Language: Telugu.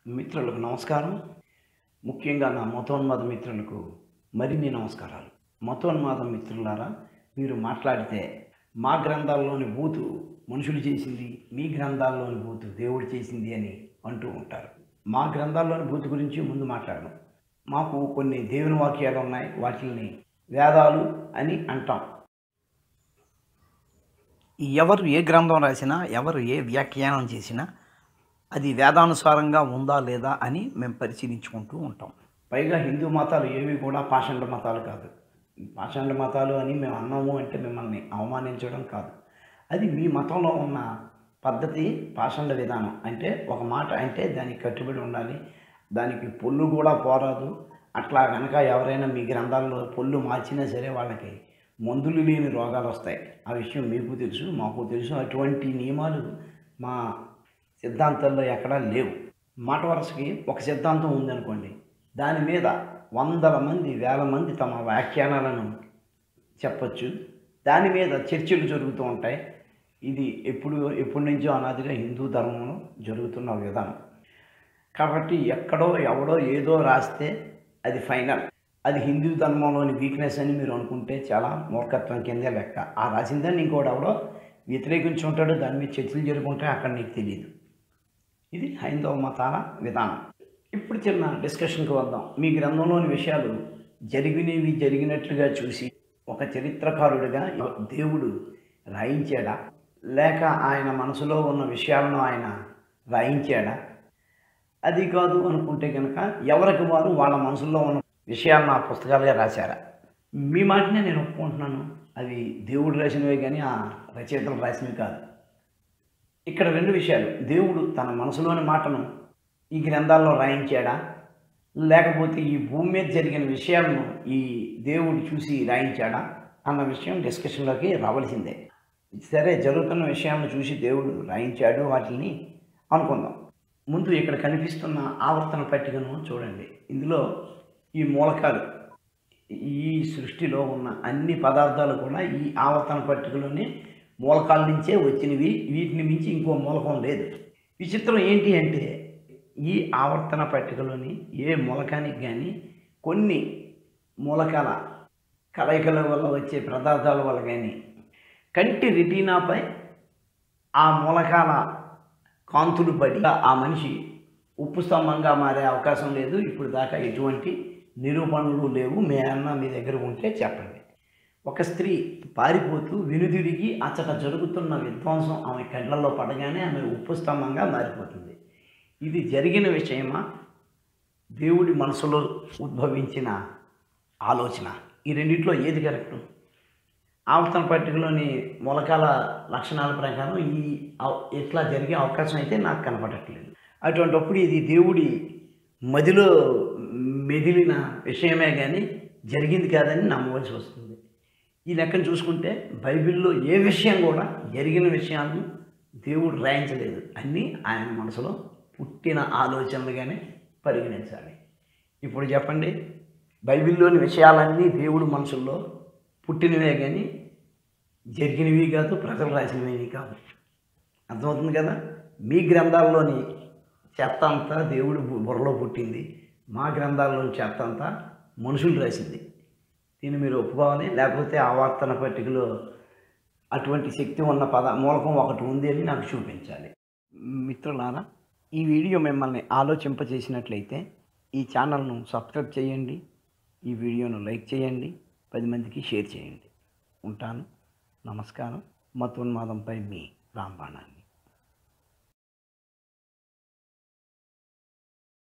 మిత్రులకు నమస్కారం ముఖ్యంగా నా మతోన్మాద మిత్రులకు మరిన్ని నమస్కారాలు మతోన్మాద మిత్రులారా మీరు మాట్లాడితే మా గ్రంథాల్లోని బూతు మనుషులు చేసింది మీ గ్రంథాల్లోని బూతు దేవుడు చేసింది అని అంటూ ఉంటారు మా గ్రంథాల్లోని బూతు గురించి ముందు మాట్లాడడం మాకు కొన్ని దేవుని వాక్యాలు ఉన్నాయి వాటిని వేదాలు అని అంటాం ఎవరు ఏ గ్రంథం రాసినా ఎవరు ఏ వ్యాఖ్యానం చేసినా అది వేదానుసారంగా ఉందా లేదా అని మేము పరిశీలించుకుంటూ ఉంటాం పైగా హిందూ మతాలు ఏవి కూడా పాషండ మతాలు కాదు పాషండ మతాలు అని మేము అన్నాము అంటే మిమ్మల్ని అవమానించడం కాదు అది మీ మతంలో ఉన్న పద్ధతి పాషండ విధానం అంటే ఒక మాట అంటే దానికి కట్టుబడి ఉండాలి దానికి పొల్లు కూడా పోరాదు అట్లా కనుక ఎవరైనా మీ గ్రంథాల్లో పొల్లు మార్చినా సరే వాళ్ళకి మందులు లేని రోగాలు వస్తాయి ఆ విషయం మీకు తెలుసు మాకు తెలుసు అటువంటి నియమాలు మా సిద్ధాంతాల్లో ఎక్కడా లేవు మాట వరుసకి ఒక సిద్ధాంతం ఉందనుకోండి దాని మీద వందల మంది వేల మంది తమ వ్యాఖ్యానాలను చెప్పచ్చు దాని మీద చర్చలు జరుగుతూ ఉంటాయి ఇది ఎప్పుడు ఎప్పటి నుంచో అనాదిగా హిందూ ధర్మంలో జరుగుతున్న విధానం కాబట్టి ఎక్కడో ఎవడో ఏదో రాస్తే అది ఫైనల్ అది హిందూ ధర్మంలోని వీక్నెస్ అని మీరు అనుకుంటే చాలా మూర్ఖత్వం కిందే లెక్క ఆ రాసిందని ఇంకోటి ఎవడో వ్యతిరేకించి ఉంటాడు దాని మీద చర్చలు జరుగుంటే అక్కడ నీకు తెలియదు ఇది హైందవ మతాల విధానం ఇప్పుడు చిన్న డిస్కషన్కి వద్దాం మీ గ్రంథంలోని విషయాలు జరిగినవి జరిగినట్లుగా చూసి ఒక చరిత్రకారుడిగా దేవుడు రాయించాడా లేక ఆయన మనసులో ఉన్న విషయాలను ఆయన రాయించాడా అది కాదు అనుకుంటే కనుక ఎవరికి వారు వాళ్ళ మనసులో ఉన్న విషయాలను ఆ పుస్తకాలుగా రాశారా మీ మాటనే నేను ఒప్పుకుంటున్నాను అవి దేవుడు రాసినవే కానీ ఆ రచయితలు రాసినవి కాదు ఇక్కడ రెండు విషయాలు దేవుడు తన మనసులోని మాటను ఈ గ్రంథాల్లో రాయించాడా లేకపోతే ఈ భూమి మీద జరిగిన విషయాలను ఈ దేవుడు చూసి రాయించాడా అన్న విషయం డిస్కషన్లోకి రావాల్సిందే సరే జరుగుతున్న విషయాలను చూసి దేవుడు రాయించాడు వాటిని అనుకుందాం ముందు ఇక్కడ కనిపిస్తున్న ఆవర్తన పట్టికను చూడండి ఇందులో ఈ మూలకాలు ఈ సృష్టిలో ఉన్న అన్ని పదార్థాలు కూడా ఈ ఆవర్తన పట్టికలోనే మూలకాల నుంచే వచ్చినవి వీటిని మించి ఇంకో మూలకం లేదు విచిత్రం ఏంటి అంటే ఈ ఆవర్తన పట్టికలోని ఏ మూలకానికి కానీ కొన్ని మూలకాల కలయికల వల్ల వచ్చే పదార్థాల వల్ల కానీ కంటి రెటీనాపై ఆ మూలకాల కాంతులు పడి ఆ మనిషి ఉప్పు స్తంభంగా మారే అవకాశం లేదు ఇప్పుడు దాకా ఎటువంటి నిరూపణలు లేవు మే అన్న మీ దగ్గర ఉంటే చెప్పండి ఒక స్త్రీ పారిపోతూ వెనుదిరిగి అచ్చట జరుగుతున్న విధ్వంసం ఆమె కండ్లలో పడగానే ఆమె ఉప్పు స్తంభంగా మారిపోతుంది ఇది జరిగిన విషయమా దేవుడి మనసులో ఉద్భవించిన ఆలోచన ఈ రెండిట్లో ఏది కరెక్టు ఆవర్తన పట్టికలోని మూలకాల లక్షణాల ప్రకారం ఈ అవ- ఇట్లా జరిగే అవకాశం అయితే నాకు కనపడట్లేదు అటువంటిప్పుడు ఇది దేవుడి మదిలో మెదిలిన విషయమే కానీ జరిగింది కాదని నమ్మవలసి వస్తుంది ఈ లెక్కను చూసుకుంటే బైబిల్లో ఏ విషయం కూడా జరిగిన విషయాలను దేవుడు రాయించలేదు అన్నీ ఆయన మనసులో పుట్టిన ఆలోచనలుగానే పరిగణించాలి ఇప్పుడు చెప్పండి బైబిల్లోని విషయాలన్నీ దేవుడు మనసుల్లో పుట్టినవే కానీ జరిగినవి కాదు ప్రజలు రాసినవి కాదు అర్థమవుతుంది కదా మీ గ్రంథాల్లోని చెత్త అంతా దేవుడు బు- బుర్రలో పుట్టింది మా గ్రంథాల్లోని చెత్త అంతా మనుషులు రాసింది దీన్ని మీరు ఒప్పుకోవాలి లేకపోతే ఆవర్తన పట్టికలో అటువంటి శక్తి ఉన్న పద మూలకం ఒకటి ఉంది అని నాకు చూపించాలి మిత్రులారా ఈ వీడియో మిమ్మల్ని ఆలోచింపచేసినట్లయితే ఈ ఛానల్ను సబ్స్క్రైబ్ చేయండి ఈ వీడియోను లైక్ చేయండి పది మందికి షేర్ చేయండి ఉంటాను నమస్కారం మతోన్మాదంపై మీ రాంబాణాన్ని